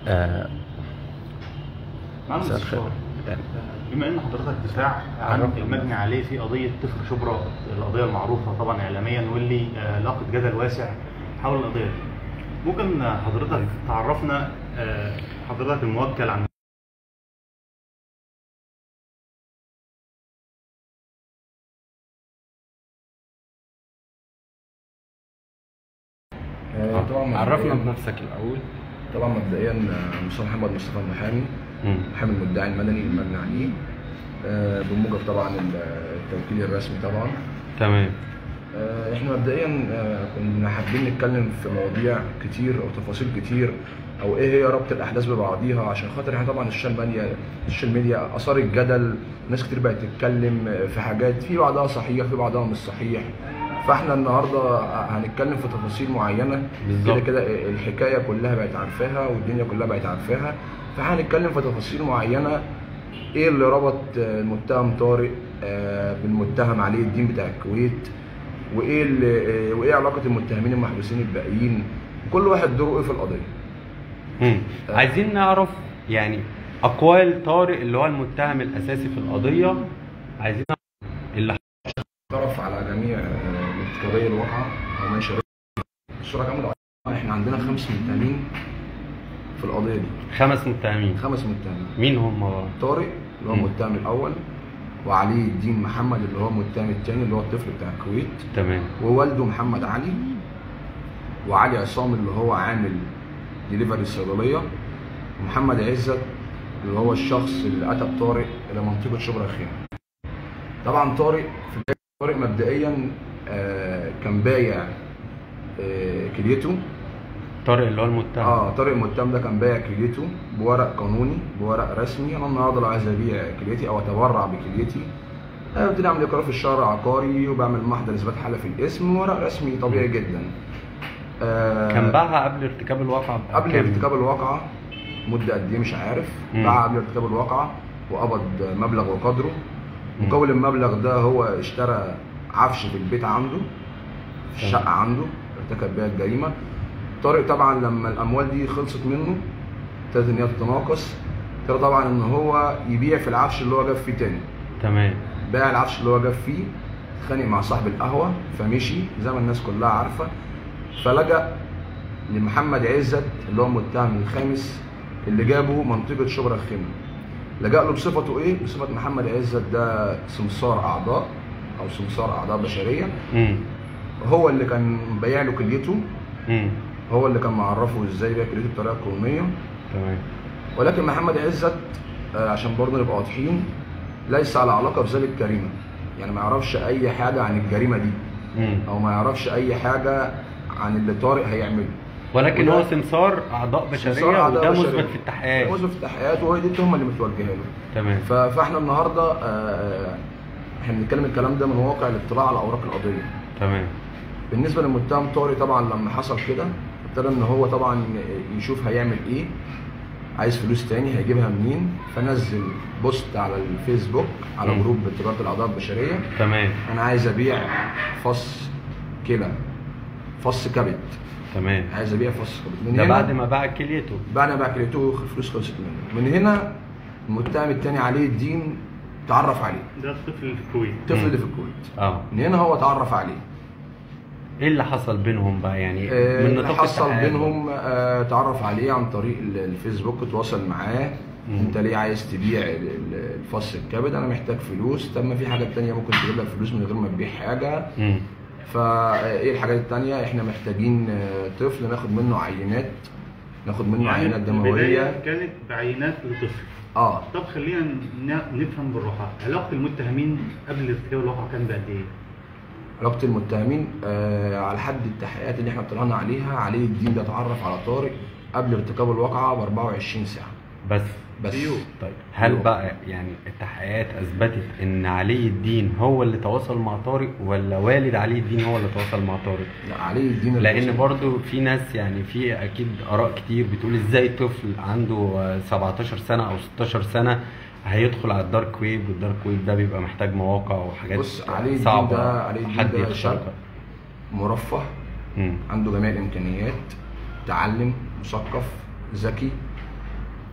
آه معلش مساء الخير. سؤال. بما ان حضرتك دفاع عن عرفنا. المجني عليه في قضيه طفل شبرا القضيه المعروفه طبعا اعلاميا واللي آه، لاقت جدل واسع حول القضيه دي ممكن آه، حضرتك تعرفنا آه، حضرتك الموكل عن آه، طبعا عرفنا مبدئياً- بنفسك الاول طبعا مبدئيا آه، مصطفى محمد مصطفى المحامي مم. محامي المدعي المدني المجني عليه آه، بموجب طبعا التوكيل الرسمي طبعا تمام آه، احنا مبدئيا آه، كنا حابين نتكلم في مواضيع كتير او تفاصيل كتير او ايه هي ربط الاحداث ببعضيها عشان خاطر احنا طبعا السوشيال ميديا السوشيال ميديا اثار الجدل ناس كتير بقت تتكلم آه، في حاجات في بعضها صحيح في بعضها مش صحيح فاحنا النهارده هنتكلم في تفاصيل معينه بالظبط. كده كده الحكايه كلها بقت عارفاها والدنيا كلها بقت عارفاها فهنتكلم في تفاصيل معينه ايه اللي ربط آه، المتهم طارق آه، بالمتهم علي الدين بتاع الكويت وايه اللي آه، وايه علاقه المتهمين المحبوسين الباقيين كل واحد دوره ايه في القضيه مم. عايزين نعرف يعني اقوال طارق اللي هو المتهم الاساسي في القضيه عايزين نعرف اللي طرف على جميع آه، مرتكبي الواقعه او من شارك الصوره كامله احنا عندنا خمس متهمين في القضيه دي خمس متهمين خمس متهمين مين هم بقى؟ طارق اللي هو مم. المتهم الاول وعلي الدين محمد اللي هو المتهم الثاني اللي هو الطفل بتاع الكويت تمام ووالده محمد علي وعلي عصام اللي هو عامل ديليفري الصيدليه ومحمد عزت اللي هو الشخص اللي اتى بطارق الى منطقه شبرا الخيمه طبعا طارق في بداية طارق مبدئيا آه، كان بايع آه، كليته طارق اللي هو المتهم اه طارق المتهم ده كان بايع كليته بورق قانوني بورق رسمي انا النهارده لو عايز ابيع كليتي او اتبرع بكليتي آه، ببتدي اعمل اقرار في الشهر عقاري وبعمل محضر اثبات حاله في الاسم ورق رسمي طبيعي جدا آه، كان باعها قبل ارتكاب الواقعه قبل بكام؟ ارتكاب الواقعه مده قد ايه مش عارف مم. باع قبل ارتكاب الواقعه وقبض مبلغ وقدره مم. مقابل المبلغ ده هو اشترى عفش في البيت عنده في الشقه عنده ارتكب بيها الجريمه طارق طبعا لما الاموال دي خلصت منه ابتدت ان هي تتناقص ابتدى طبعا ان هو يبيع في العفش اللي هو جاب فيه تاني تمام باع العفش اللي هو جاب فيه اتخانق مع صاحب القهوه فمشي زي ما الناس كلها عارفه فلجأ لمحمد عزت اللي هو المتهم الخامس اللي جابه منطقه شبرا الخيمه لجأ له بصفته ايه؟ بصفه محمد عزت ده سمسار اعضاء او سمسار اعضاء بشريه امم هو اللي كان بايع له كليته امم هو اللي كان معرفه ازاي يبيع كليته بطريقه قانونيه تمام ولكن محمد عزت آه، عشان برضه نبقى واضحين ليس على علاقه بذلك الجريمه يعني ما يعرفش اي حاجه عن الجريمه دي امم او ما يعرفش اي حاجه عن اللي طارق هيعمله ولكن وده- هو سمسار اعضاء سمسار بشريه أعضاء وده بشرية. مثبت في التحقيقات مثبت في التحقيقات وهي دي التهمه اللي متوجهه له تمام ف- فاحنا النهارده آه، احنا بنتكلم الكلام ده من واقع الاطلاع على اوراق القضيه تمام بالنسبه للمتهم طارق طبعا لما حصل كده ابتدى ان هو طبعا يشوف هيعمل ايه عايز فلوس تاني هيجيبها منين فنزل بوست على الفيسبوك على مم. جروب تجاره الاعضاء البشريه تمام انا عايز ابيع فص كلى فص كبد تمام عايز ابيع فص كبد من ده هنا بعد ما باع كليته بعد ما باع كليته الفلوس خلصت منه من هنا المتهم التاني عليه الدين تعرف عليه ده الطفل اللي في الكويت الطفل اللي في الكويت اه من هنا هو تعرف عليه ايه اللي حصل بينهم بقى يعني آه، من نطاق حصل التحقيقات بينهم آه، تعرف عليه عن طريق ال- الفيسبوك اتواصل معاه مم. انت ليه عايز تبيع ال- ال- الفص الكبد انا محتاج فلوس طب ما في حاجات تانية ممكن تجيب لك فلوس من غير ما تبيع حاجه مم. فايه الحاجات التانية احنا محتاجين آه، طفل ناخد منه عينات ناخد منه عينات يعني دمويه البدايه كانت بعينات لطفل اه طب خلينا ن- نفهم بالراحه علاقه المتهمين قبل ارتكاب الواقعه كان بقد ايه؟ علاقه المتهمين آه على حد التحقيقات اللي احنا طلعنا عليها علي الدين ده اتعرف على طارق قبل ارتكاب الواقعه ب 24 ساعه بس بس أيوه. طيب هل يوم. بقى يعني التحقيقات اثبتت ان علي الدين هو اللي تواصل مع طارق ولا والد علي الدين هو اللي تواصل مع طارق لا علي الدين لان الوصي- برضو في ناس يعني في اكيد اراء كتير بتقول ازاي طفل عنده آه، 17 سنه او 16 سنه هيدخل على الدارك ويب والدارك ويب ده بيبقى محتاج مواقع وحاجات بص علي الدين صعبه ده علي الدين حد ده يخترقها شاب مرفه مم. عنده جميع الامكانيات متعلم مثقف ذكي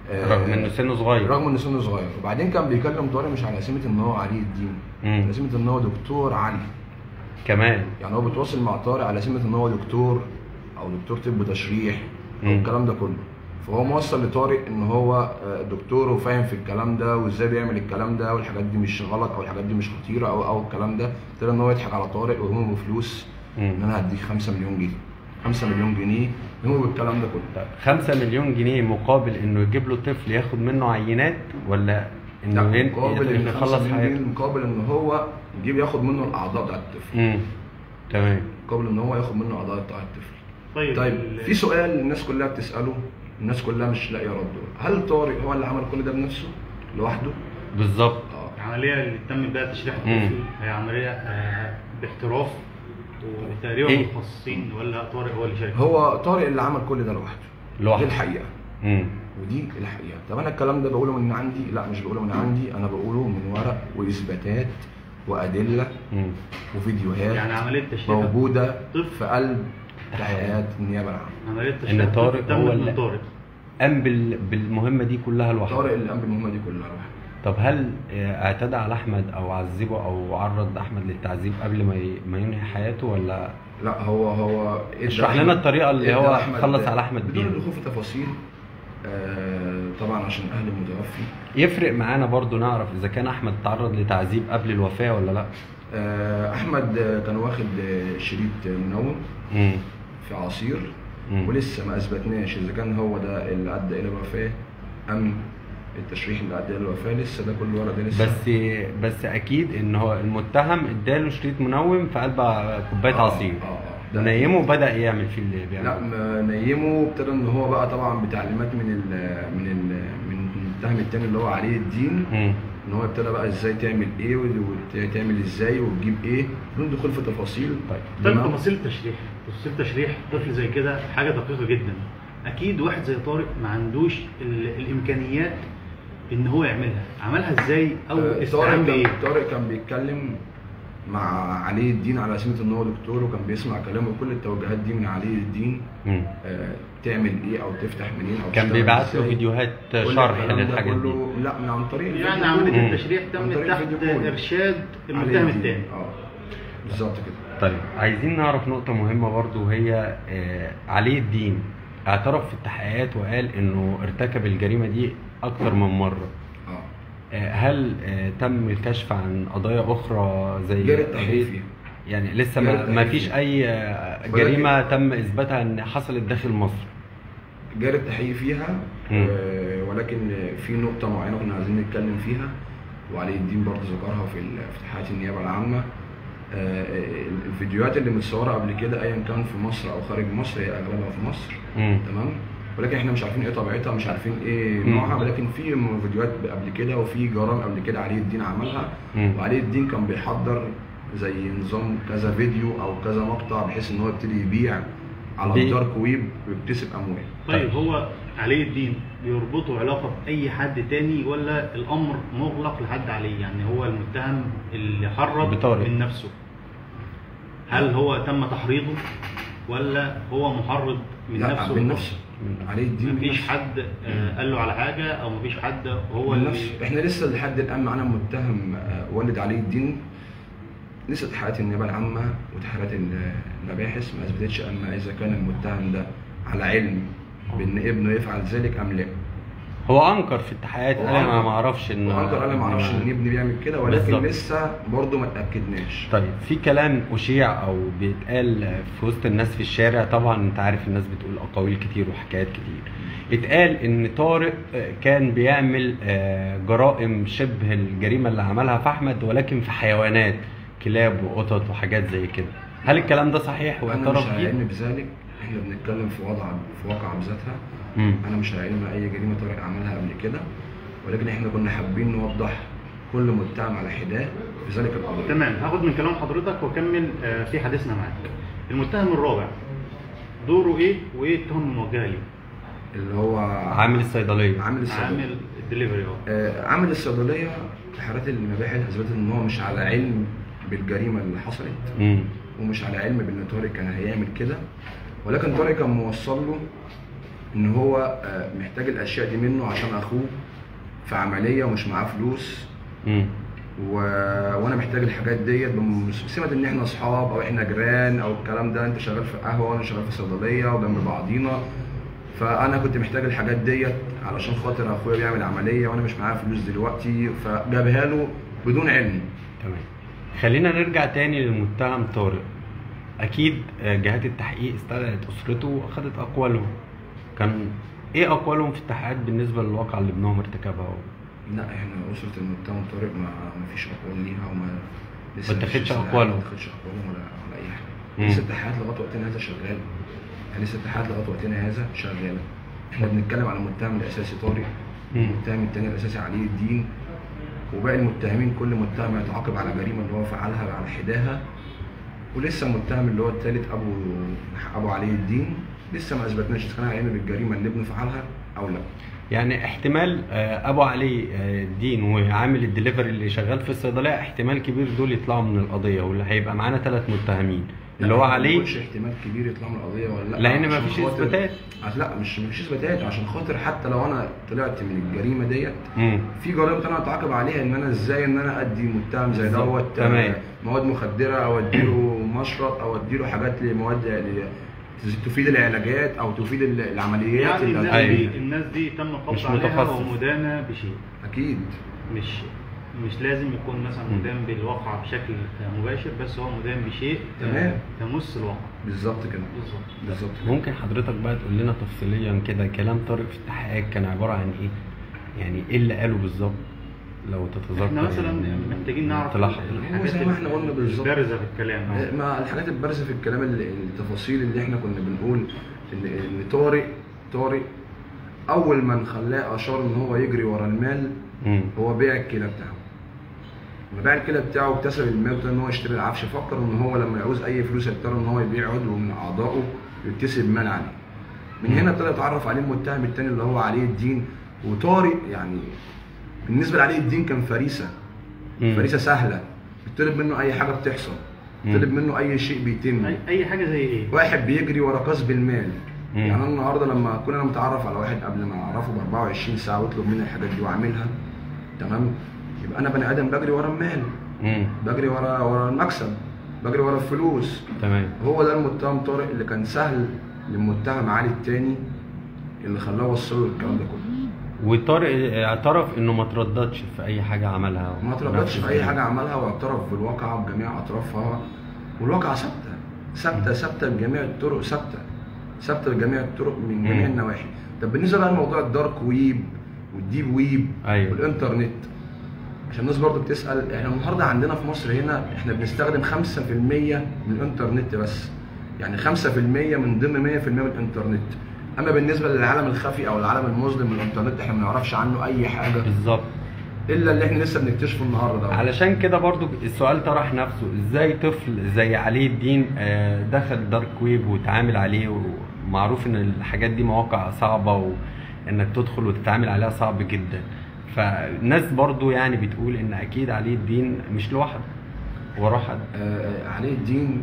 آه، رغم انه سنه صغير رغم ان سنه صغير وبعدين كان بيكلم طارق مش على سمه ان هو علي الدين مم. على سمه ان هو دكتور علي كمان يعني هو بيتواصل مع طارق على سمه ان هو دكتور او دكتور طب تشريح او مم. الكلام ده كله فهو موصل لطارق ان هو آه، دكتور وفاهم في الكلام ده وازاي بيعمل الكلام ده والحاجات دي مش غلط او الحاجات دي مش خطيره او او الكلام ده ابتدى ان هو يضحك على طارق ويرمي له فلوس مم. ان انا هديك 5 مليون جنيه 5 مليون جنيه يرمي بالكلام ده كله طيب 5 مليون جنيه مقابل انه يجيب له طفل ياخد منه عينات ولا انه لا ين- مقابل إنه ان يخلص 5 مليون حياته جنيه مقابل ان هو يجيب ياخد منه الاعضاء بتاعت الطفل امم تمام مقابل ان هو ياخد منه اعضاء بتاعت الطفل طيب طيب ال- في سؤال الناس كلها بتساله الناس كلها مش لاقيه رد هل طارق هو اللي عمل كل ده بنفسه لوحده؟ بالظبط اه العمليه اللي تم بها تشريح مم. الطفل هي عمليه آه، باحتراف وتقريبا إيه؟ متخصصين ولا طارق هو اللي شارك هو طارق اللي عمل كل ده لوحده لوحده. دي الحقيقه امم ودي الحقيقه طب انا الكلام ده بقوله من عندي لا مش بقوله من عندي انا بقوله من ورق واثباتات وادله امم وفيديوهات يعني عمليه تشريح موجوده طفل. في قلب تحقيقات النيابه العامه عمليه تشريح إن طارق الطفل هو تمت اللي- من طارق قام بال... بالمهمه دي كلها لوحده طارق اللي قام بالمهمه دي كلها لوحده طب هل آه، اعتدى على احمد او عذبه او عرض احمد للتعذيب قبل ما ي... ما ينهي حياته ولا لا هو هو إدى اشرح لنا أحمد- الطريقة اللي إدى هو أحمد- خلص على أحمد بدون بيها. الدخول في تفاصيل آه طبعا عشان اهل المتوفي يفرق معانا برضو نعرف اذا كان احمد تعرض لتعذيب قبل الوفاه ولا لا آه احمد آه، كان واخد آه، شريط منوم امم في عصير مم. ولسه ما اثبتناش اذا كان هو ده اللي ادى الى الوفاه ام التشريح اللي ادى الى الوفاه لسه ده كل ورقه ده لسه بس بس اكيد ان هو المتهم اداله شريط منوم في قلب كوبايه آه، عصير اه اه ده نيمه وبدا يعمل فيه اللي لا بيعمله ما نيمه ابتدى ان هو بقى طبعا بتعليمات من ال من ال من المتهم التاني اللي هو علي الدين مم. ان هو ابتدى بقى ازاي تعمل ايه وتعمل ازاي وتجيب ايه بدون دخول في تفاصيل طيب طيب تمام؟ تفاصيل التشريح تفاصيل تشريح طفل زي كده حاجه دقيقه جدا اكيد واحد زي طارق ما عندوش ال- الامكانيات ان هو يعملها عملها ازاي او آه، استعان طارق بايه كان طارق كان بيتكلم مع علي الدين على سمة ان هو دكتور وكان بيسمع كلامه وكل التوجيهات دي من علي الدين مم. آه، تعمل ايه او تفتح منين او كان تشتغل بيبعت له إزاي. فيديوهات كل شرح الكلام ده للحاجات دي كله- لا من عن طريق يعني الفيديو عمليه كول. مم. التشريح عن تمت طريق تحت الفيديو كول. ارشاد علي المتهم الدين. الثاني اه بالظبط كده طيب عايزين نعرف نقطة مهمة برضو وهي آه، علي الدين اعترف في التحقيقات وقال انه ارتكب الجريمة دي اكتر من مرة اه آه، هل آه، تم الكشف عن قضايا اخرى زي جرى التحقيق قضية- فيها يعني لسه جرى ما, ما التحقيق فيش فيها. اي آه، ولكن- جريمة تم اثباتها ان حصلت داخل مصر جاري التحقيق فيها مم. آه، ولكن في نقطة معينة كنا عايزين نتكلم فيها وعلي الدين برضه ذكرها في ال- في تحقيقات النيابة العامة آه، الفيديوهات اللي متصورة قبل كده أيا كان في مصر أو خارج مصر هي أغلبها في مصر مم. تمام ولكن احنا مش عارفين ايه طبيعتها مش عارفين ايه مم. نوعها ولكن في فيديوهات قبل كده وفي جرائم قبل كده علي الدين عملها مم. وعلي الدين كان بيحضر زي نظام كذا فيديو او كذا مقطع بحيث ان هو يبتدي يبيع على بي- الدارك ويب ويكتسب اموال طيب هو علي الدين بيربطه علاقه باي حد تاني ولا الامر مغلق لحد عليه يعني هو المتهم اللي حرض بطارق. من نفسه هل هو تم تحريضه ولا هو محرض من لا نفسه من نفسه علي الدين من مفيش نفسه. حد آه، قال له على حاجه او مفيش حد هو من اللي نفسه احنا لسه لحد الان معانا متهم آه، والد علي الدين لسه تحقيقات النيابه العامه وتحقيقات ال- المباحث ما اثبتتش اما اذا كان المتهم ده على علم بان ابنه يفعل ذلك ام لا هو انكر في التحقيقات هو قال انا أنكر. ما اعرفش ان وانكر انا ما اعرفش ان ابني بيعمل كده ولكن بالظبط. لسه برضه ما اتاكدناش طيب في كلام اشيع او بيتقال في وسط الناس في الشارع طبعا انت عارف الناس بتقول اقاويل كتير وحكايات كتير اتقال ان طارق آه، كان بيعمل آه، جرائم شبه الجريمه اللي عملها في احمد ولكن في حيوانات كلاب وقطط وحاجات زي كده هل الكلام ده صحيح انا مش واعترف على بيه؟ علم بذلك احنا بنتكلم في وضع في واقع بذاتها مم. انا مش على علم اي جريمه طارق عملها قبل كده ولكن احنا كنا حابين نوضح كل متهم على حداه في ذلك القضيه تمام هاخد من كلام حضرتك واكمل آه، في حديثنا معاك المتهم الرابع دوره ايه وايه التهم الموجهه ليه اللي هو عامل الصيدليه عامل الصيدليه عامل الدليفري اه آه، عامل الصيدليه تحريات المباحث اثبتت ان هو مش على علم بالجريمه اللي حصلت مم. ومش على علم بان طارق كان هيعمل كده ولكن طارق كان موصل له ان هو آه، محتاج الاشياء دي منه عشان اخوه في عمليه ومش معاه فلوس مم. و... وانا محتاج الحاجات ديت بسمة ان احنا اصحاب او احنا جيران او الكلام ده انت شغال في قهوه وانا شغال في صيدليه وجنب بعضينا فانا كنت محتاج الحاجات ديت علشان خاطر اخويا بيعمل عمليه وانا مش معايا فلوس دلوقتي فجابها له بدون علم تمام خلينا نرجع تاني للمتهم طارق اكيد آه، جهات التحقيق استدعت اسرته واخدت اقوالهم كان ايه اقوالهم في التحقيقات بالنسبه للواقع اللي ابنهم ارتكبه لا احنا اسره المتهم طارق ما ما فيش اقوال ليها وما لسه ما اتخذش مفيش استدعاء، أقوالهم. ما اتخذش اقوالهم ولا ولا اي حاجه مم. لسه التحقيقات لغايه وقتنا هذا شغاله يعني لسه التحقيقات لغايه وقتنا هذا شغاله احنا بنتكلم على المتهم الاساسي طارق مم. المتهم الثاني الاساسي علي الدين وباقي المتهمين كل متهم يتعاقب على جريمه اللي هو فعلها على حداها ولسه المتهم اللي هو الثالث ابو ابو علي الدين لسه ما اثبتناش اذا كان هيعمل الجريمه اللي ابنه فعلها او لا يعني احتمال آه، ابو علي آه، الدين وعامل الدليفري اللي شغال في الصيدليه احتمال كبير دول يطلعوا من القضيه واللي هيبقى معانا ثلاث متهمين اللي هو ما علي بقولش احتمال كبير يطلع من القضيه ولا لا لان عشان مفيش خاطر- اثباتات عشان- لا مش مفيش اثباتات عشان خاطر حتى لو انا طلعت من الجريمه ديت مم. في جرائم تانية اتعاقب عليها ان انا ازاي ان انا ادي متهم زي بالظبط. دوت تمام. آه، مواد مخدره او اديله مشرط او اديله حاجات لمواد ل- تفيد العلاجات او تفيد ال- العمليات يعني اللي الناس أيوة. دي الناس دي تم القبض مش عليها متخصص. ومدانه بشيء اكيد مش مش لازم يكون مثلا مم. مدان بالواقع بشكل مباشر بس هو مدان بشيء تمام. يمس الواقع بالظبط كده بالظبط بالظبط كده. ممكن حضرتك بقى تقول لنا تفصيليا كده كلام طارق في التحقيقات كان عباره عن ايه؟ يعني ايه اللي قاله بالظبط؟ لو تتذكر احنا مثلا يعني محتاجين نعرف تلاحظ. هو زي ما احنا قلنا بالظبط. البارزه في الكلام آه، ما الحاجات البارزه في الكلام ال- التفاصيل اللي احنا كنا بنقول ان ان طارق طارق اول من خلاه اشار ان هو يجري ورا المال مم. هو بيع الكلى بتاعه لما باع الكلى بتاعه واكتسب المال وابتدى ان هو يشتري العفش فكر ان هو لما يعوز اي فلوس يضطر ان هو يبيع عضو من اعضائه يكتسب مال عليه من هنا ابتدى يتعرف عليه المتهم الثاني اللي هو علي الدين وطارق يعني بالنسبه لعلي الدين كان فريسه مم. فريسه سهله بيطلب منه اي حاجه بتحصل بيطلب منه اي شيء بيتم اي اي حاجه زي ايه؟ واحد بيجري ورا كسب المال مم. يعني انا النهارده لما اكون انا متعرف على واحد قبل ما اعرفه ب 24 ساعه ويطلب مني الحاجات دي واعملها تمام يبقى انا بني ادم بجري ورا المال مم. بجري ورا ورا المكسب بجري ورا الفلوس تمام هو ده المتهم طارق اللي كان سهل للمتهم علي التاني اللي خلاه وصله الكلام ده كله وطارق اعترف انه ما ترددش في اي حاجه عملها ما ترددش في اي حاجه عملها واعترف بالواقع بجميع اطرافها والواقع ثابته ثابته ثابته بجميع الطرق ثابته ثابته بجميع الطرق من جميع مم. النواحي طب بالنسبه بقى لموضوع الدارك ويب والديب ويب أيوة. والانترنت عشان الناس برضه بتسال احنا النهارده عندنا في مصر هنا احنا بنستخدم 5% من الانترنت بس يعني 5% من ضمن 100% من الانترنت اما بالنسبه للعالم الخفي او العالم المظلم من الانترنت احنا ما نعرفش عنه اي حاجه بالظبط الا اللي احنا لسه بنكتشفه النهارده ده علشان كده برضو السؤال طرح نفسه ازاي طفل زي علي الدين آه، دخل دارك ويب وتعامل عليه ومعروف ان الحاجات دي مواقع صعبة وانك تدخل وتتعامل عليها صعب جدا فالناس برضو يعني بتقول ان اكيد علي الدين مش لوحده وراه حد آه علي الدين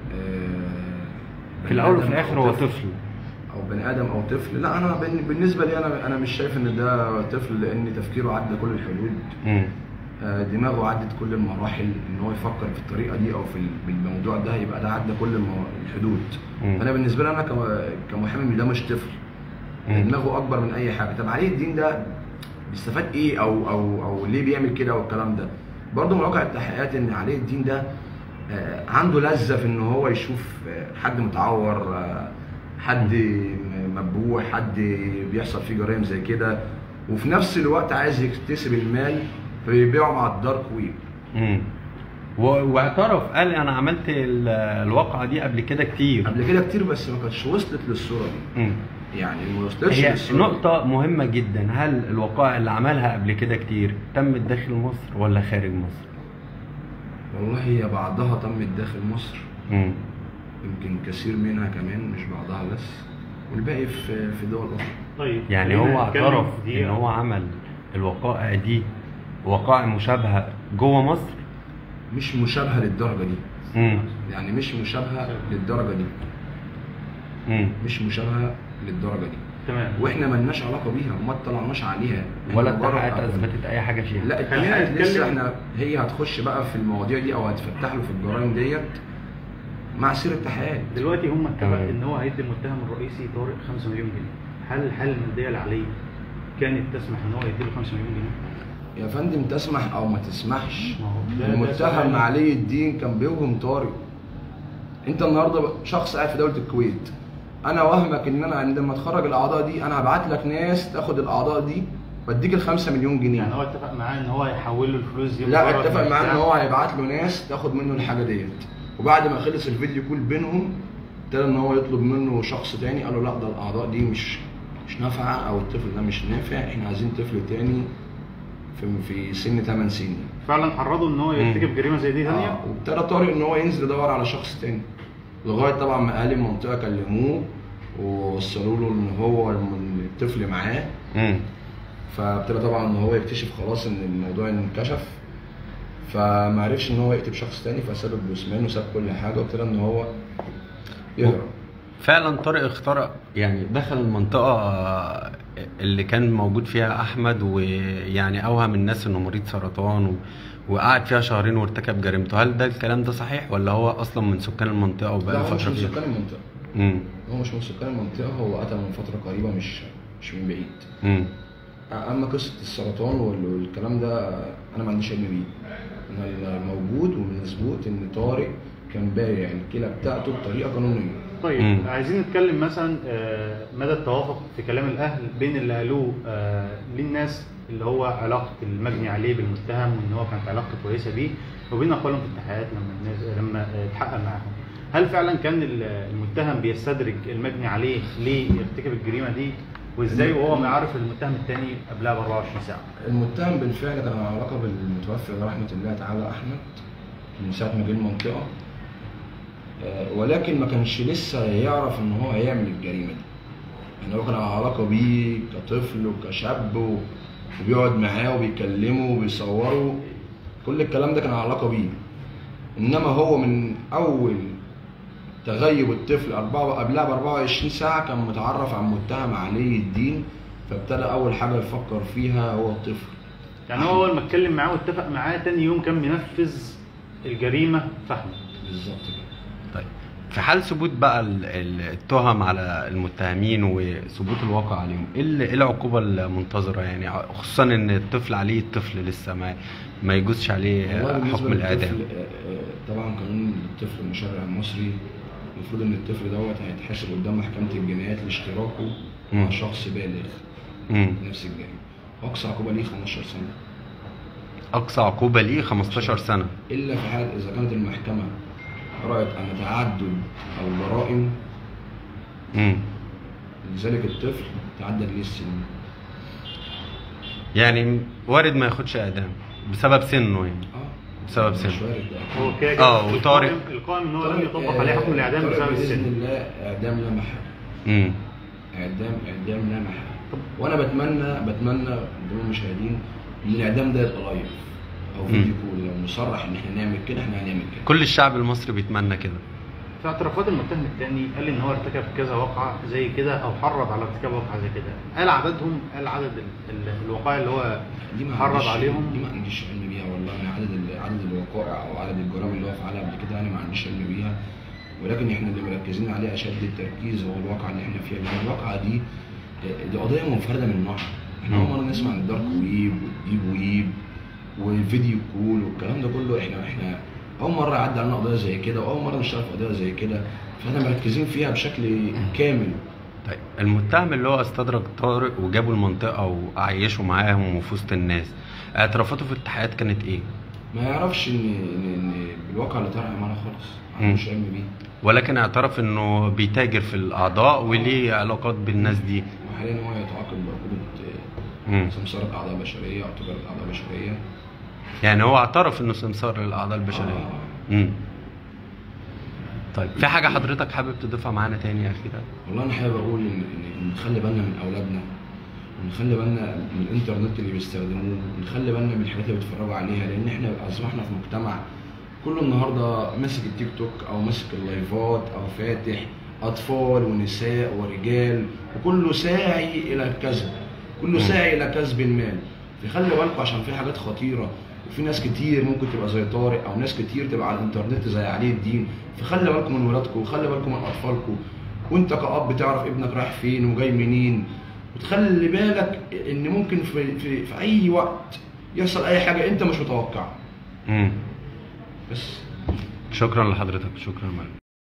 آه في الاول وفي بني آدم الاخر أو هو طفل. طفل او بني ادم او طفل لا انا بن- بالنسبه لي انا انا مش شايف ان ده طفل لان تفكيره عدى كل الحدود مم. آه، دماغه عدت كل المراحل ان هو يفكر في الطريقه دي او في ال- بالموضوع ده يبقى ده عدى كل المو- الحدود مم. فانا بالنسبه لي انا كم- كمحامي ده مش طفل مم. دماغه اكبر من اي حاجه طب علي الدين ده بيستفاد ايه او او او ليه بيعمل كده او الكلام ده برضه من واقع التحقيقات ان علي الدين ده آه، عنده لذه في ان هو يشوف آه، حد متعور آه، حد م- مبوح حد بيحصل فيه جرائم زي كده وفي نفس الوقت عايز يكتسب المال فبيبيعه مع الدارك ويب مم. و- واعترف قال انا عملت ال- الواقعة دي قبل كده كتير قبل كده كتير بس ما كانتش وصلت للصوره دي مم. يعني ما وصلتش هي للصوره دي. نقطة مهمة جدا هل الوقائع اللي عملها قبل كده كتير تمت داخل مصر ولا خارج مصر؟ والله هي بعضها تمت داخل مصر مم. يمكن كثير منها كمان مش بعضها بس والباقي في في دول اخرى طيب يعني خلينا هو نتكلم اعترف دقيقة. ان هو عمل الوقائع دي وقائع مشابهة جوه مصر؟ مش مشابهه للدرجه دي مم. يعني مش مشابهه للدرجه دي مم. مش مشابهه للدرجه دي تمام واحنا ملناش علاقه بيها وما اطلعناش عليها إحنا ولا مجرد التحقيقات أقوال. اثبتت اي حاجه فيها لا خلينا التحقيقات لسه نتكلم- احنا هي هتخش بقى في المواضيع دي او هتفتح له في الجرائم ديت مع سير التحقيقات دلوقتي هم اتفق تمام. ان هو هيدي المتهم الرئيسي طارق 5 مليون جنيه هل الحاله الماديه اللي عليه كانت تسمح ان هو يديله 5 مليون جنيه؟ يا فندم تسمح او ما تسمحش ما هو ده- ده المتهم سؤال. علي الدين كان بيوهم طارق انت النهارده شخص قاعد في دوله الكويت انا وهمك ان انا عندما اتخرج الاعضاء دي انا هبعت لك ناس تاخد الاعضاء دي واديك ال 5 مليون جنيه يعني هو اتفق معاه ان هو يحول له الفلوس دي لا مجرد اتفق معاه ان بتاع- هو هيبعت له ناس تاخد منه الحاجه ديت وبعد ما خلص الفيديو كول بينهم ابتدى ان هو يطلب منه شخص تاني قال له لا ده الاعضاء دي مش مش نافعه او الطفل ده مش نافع احنا عايزين طفل تاني في في سن 8 سنين فعلا حرضه ان هو يرتكب جريمه زي دي ثانيه آه، وابتدى طارق ان هو ينزل يدور على شخص تاني لغايه طبعا ما اهالي المنطقه كلموه ووصلوا له ان هو الم- الطفل معاه امم فابتدى طبعا ان هو يكتشف خلاص ان الموضوع انكشف فما عرفش ان هو يقتل شخص تاني فساب الجثمان وساب كل حاجه وابتدى ان هو يهرب فعلا طارق اخترق يعني دخل المنطقة اللي كان موجود فيها أحمد ويعني أوهم الناس إنه مريض سرطان و... وقعد فيها شهرين وارتكب جريمته هل ده الكلام ده صحيح ولا هو أصلا من سكان المنطقة لا وبقى هو مش فترة من فيها؟ سكان المنطقه امم هو مش من سكان المنطقه هو قتل من فتره قريبه مش مش من بعيد امم اما قصه السرطان وال- والكلام ده انا ما عنديش علم بيه انا الموجود والمثبوت ان طارق كان بايع الكلى بتاعته بطريقه قانونيه طيب مم. عايزين نتكلم مثلا آه، مدى التوافق في كلام الاهل بين اللي قالوه آه، للناس اللي هو علاقه المجني عليه بالمتهم وان هو كانت علاقته كويسه بيه وبين اقوالهم في التحقيقات لما الناس لما آه، اتحقق معاهم هل فعلا كان ال- المتهم بيستدرج المجني عليه ليه يرتكب الجريمه دي وازاي وهو ما يعرف المتهم الثاني قبلها ب 24 ساعه المتهم بالفعل كان له علاقه بالمتوفي رحمه الله تعالى احمد من ساعه ما جه المنطقه آه، ولكن ما كانش لسه يعرف ان هو هيعمل الجريمه دي يعني هو كان له علاقه بيه كطفل وكشاب و- وبيقعد معاه وبيكلمه وبيصوره كل الكلام ده كان له علاقه بيه انما هو من اول تغيب الطفل أربعة قبلها ب 24 ساعة كان متعرف على المتهم علي الدين فابتدى أول حاجة يفكر فيها هو الطفل يعني هو اول ما اتكلم معاه واتفق معاه تاني يوم كان بينفذ الجريمه فهمه بالظبط كده طيب في حال ثبوت بقى ال- ال- التهم على المتهمين وثبوت الواقع عليهم ايه ال- إيه العقوبه المنتظره يعني ع- خصوصا ان الطفل عليه الطفل لسه ما ما يجوزش عليه والله بالنسبة حكم الاعدام للطفل، آه، آه، طبعا قانون الطفل المشرع المصري المفروض ان الطفل دوت هيتحاسب قدام محكمة الجنايات لاشتراكه مع مم. شخص بالغ مم. في نفس الجريمة اقصى عقوبة ليه 15 سنة اقصى عقوبه ليه 15 سنه الا في حال اذا كانت المحكمة رأت ان تعدد او جرائم مم. لذلك الطفل تعدد ليه السن يعني وارد ما ياخدش اعدام بسبب سنه يعني اه بسبب مش سن. وارد ده. هو كده آه، كده وطارق- القائم- القائم ان هو لم طارق، يطبق عليه حكم آه، الاعدام طارق بسبب باذن السن الله اعدام لا محاله امم اعدام اعدام لا محاله وانا بتمنى بتمنى دول المشاهدين ان الاعدام ده يبقى لايف او فيديو كول لو مصرح ان احنا نعمل كده احنا هنعمل كده كل الشعب المصري بيتمنى كده في اعترافات المتهم الثاني قال ان هو ارتكب كذا واقعه زي كده او حرض على ارتكاب واقعه زي كده قال عددهم قال عدد ال- ال- الوقائع اللي هو دي ما حرض عنديش- عليهم دي ما عنديش علم بيها والله انا عدد ال- عدد الوقائع او عدد الجرائم اللي هو فعلها قبل كده انا ما عنديش علم بيها ولكن احنا اللي مركزين عليه اشد التركيز هو الواقعه اللي احنا فيها لان الواقعه دي دي قضيه منفرده من نوعها احنا اول مره نسمع عن الدارك ويب والديب ويب والفيديو كول والكلام ده كله احنا احنا اول مره يعدي علينا قضيه زي كده واول مره نشتغل في قضيه زي كده فاحنا مركزين فيها بشكل كامل طيب المتهم اللي هو استدرج طارق وجابه المنطقه وعيشه معاهم وفي وسط الناس اعترافاته في التحقيقات كانت ايه؟ ما يعرفش ان ان, إن بالواقع اللي طرح معانا خالص ما عندوش علم بيه ولكن اعترف انه بيتاجر في الاعضاء وليه علاقات بالناس دي وحاليا هو يتعاقد بعقوبة مم. آه، سمسرة أعضاء بشرية أو تجارة أعضاء بشرية يعني هو اعترف انه سمسار للاعضاء البشريه آه. امم طيب في حاجه حضرتك حابب تضيفها معانا تاني يا اخي ده والله أنا حابب أقول إن إن- إن نخلي بالنا من أولادنا ونخلي بالنا من الإنترنت اللي بيستخدموه ونخلي بالنا من الحاجات اللي بيتفرجوا عليها لأن إحنا أصبحنا في مجتمع كله النهارده ماسك التيك توك أو ماسك اللايفات أو فاتح اطفال ونساء ورجال وكله ساعي الى الكسب كله مم. ساعي الى كسب المال فخلي بالكم عشان في حاجات خطيره وفي ناس كتير ممكن تبقى زي طارق او ناس كتير تبقى على الانترنت زي علي الدين فخلي بالكم من ولادكم وخلي بالكم من اطفالكم وانت كأب تعرف ابنك رايح فين وجاي منين وتخلي بالك ان ممكن في, في, في اي وقت يحصل اي حاجه انت مش متوقعها مم. بس شكرا لحضرتك شكرا مالك